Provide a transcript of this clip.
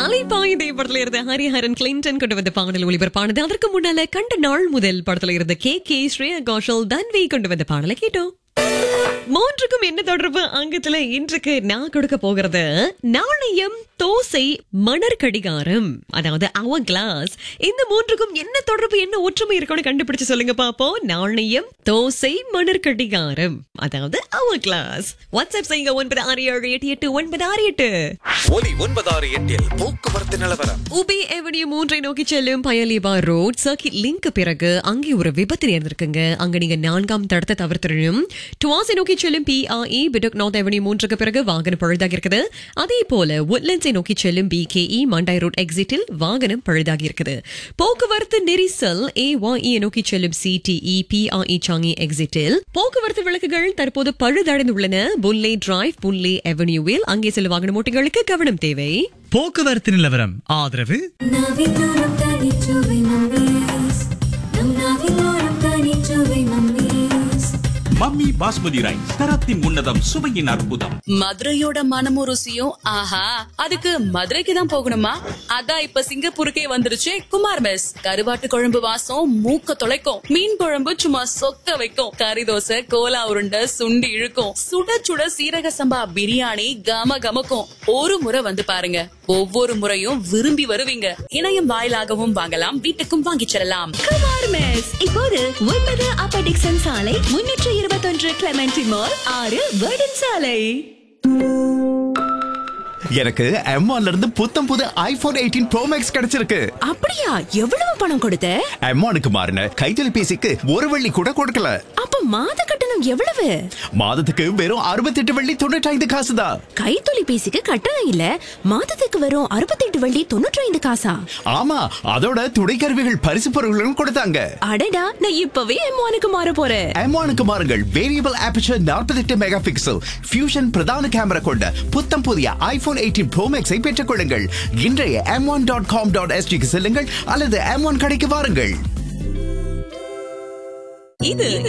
அலைப்பாயுதே படத்துல இருந்த ஹரிஹரன் கிளின்டன் கொண்டு வந்த பாடல் ஒளிபரப்பானது அதற்கு முன்னால கண்ட நாள் முதல் படத்துல இருந்த கே கே ஸ்ரேயா கோஷல் தன்வி கொண்டு வந்த பாடலை கேட்டோம் மூன்றுக்கும் என்ன தொடர்பு அங்கத்துல இன்றைக்கு நான் கொடுக்க போகிறது நாணயம் தோசை மணர் கடிகாரம் அதாவது அவ கிளாஸ் இந்த மூன்றுக்கும் என்ன தொடர்பு என்ன ஒற்றுமை இருக்கும்னு கண்டுபிடிச்சு சொல்லுங்க பாப்போம் நாணயம் தோசை மணர் கடிகாரம் அதாவது அவ கிளாஸ் வாட்ஸ்அப் செய்யுங்க ஒன்பது ஆறு ஏழு எட்டு எட்டு ஒன்பது ஆறு எட்டு ஒலி ஒன்பதாறு எட்டில் போக்குவரத்து நிலவரம் உபி எவனியூ மூன்றை நோக்கி செல்லும் பயலிபா ரோட் சர்க்கிட் லிங்க் பிறகு அங்கே ஒரு விபத்து நேர்ந்திருக்குங்க அங்க நீங்க நான்காம் தடத்தை தவிர்த்திடணும் டுவாசி நோக்கி செல்லும் பிஆஇ பிடக் நார்த் எவனியூ மூன்றுக்கு பிறகு வாகனம் பழுதாகி இருக்குது அதே போல உட்லண்ட்ஸை நோக்கி செல்லும் பிகேஇ மண்டாய் ரோட் எக்ஸிட்டில் வாகனம் பழுதாகி இருக்குது போக்குவரத்து நெரிசல் ஏஒஇ நோக்கி செல்லும் சிடிஇ பிஆஇ சாங்கி எக்ஸிட்டில் போக்குவரத்து விளக்குகள் தற்போது பழுதடைந்துள்ளன புல்லே டிரைவ் புல்லே எவனியூவில் அங்கே செல்லும் வாகன ஓட்டிகளுக்கு கவனம் தேவை போக்குவரத்து நிலவரம் ஆதரவு நாவிலோரம் தனிச்சுவை மம்மீஸ் நம் நாவிலோரம் தனிச்சுவை மம்மீஸ் மம்மி பாஸ்மதி ரைஸ் தரத்தின் உன்னதம் சுவையின் அற்புதம் மதுரையோட மனமும் ருசியும் ஆஹா அதுக்கு மதுரைக்கு தான் போகணுமா அதான் இப்ப சிங்கப்பூருக்கே வந்துருச்சு குமார் மெஸ் கருவாட்டு குழம்பு வாசம் மூக்க தொலைக்கும் மீன் குழம்பு சும்மா சொக்க வைக்கும் கறி தோசை கோலா உருண்டை சுண்டி இழுக்கும் சுட சுட சீரக சம்பா பிரியாணி கம கமக்கும் ஒரு முறை வந்து பாருங்க ஒவ்வொரு முறையும் விரும்பி வருவீங்க இணையம் வாயிலாகவும் வாங்கலாம் வீட்டுக்கும் வாங்கிச் செல்லலாம் குமார் மெஸ் இப்போது ஒன்பது அப்பர் டிக்சன் சாலை முன்னூற்று இருபத்தொன்று கிளமெண்டி மால் ஆறு வேர்டன் சாலை எனக்கு M1 ல இருந்து புத்தம் புது ஐபோன் எயிட்டீன் ப்ரோ மேக்ஸ் கிடைச்சிருக்கு அப்படியா எவ்வளவு பணம் கொடுத்த M1க்கு மாறின கைத்தொலைபேசிக்கு ஒரு வெள்ளி கூட கொடுக்கல அப்ப மாத கட்டணம் எவ்வளவு மாதத்துக்கு வெறும் அறுபத்தெட்டு வெள்ளி தொண்ணூற்றி காசு தான் கைத்தொலைபேசிக்கு கட்டணம் இல்ல மாதத்துக்கு வரும் அறுபத்தெட்டு வள்ளி தொண்ணூற்றி ஐந்து காசா ஆமா அதோட துணைக்கருவிகள் பரிசு பொருட்களும் கொடுத்தாங்க அடடா நான் இப்பவே எம்மானுக்கு மாற போறேன் M1க்கு மாறுங்கள் variable aperture 48 mega pixel fusion பிரதான கேமரா கொண்ட புத்தம் புதிய ஐபோன் எயிட்டீன் ப்ரோ மேக்ஸை பெற்றுக் கொள்ளுங்கள் இன்றைய M one dot com dot எஸ்டிக்கு செல்லுங்கள் அல்லது எம் ஒன் கடைக்கு வாருங்கள் இது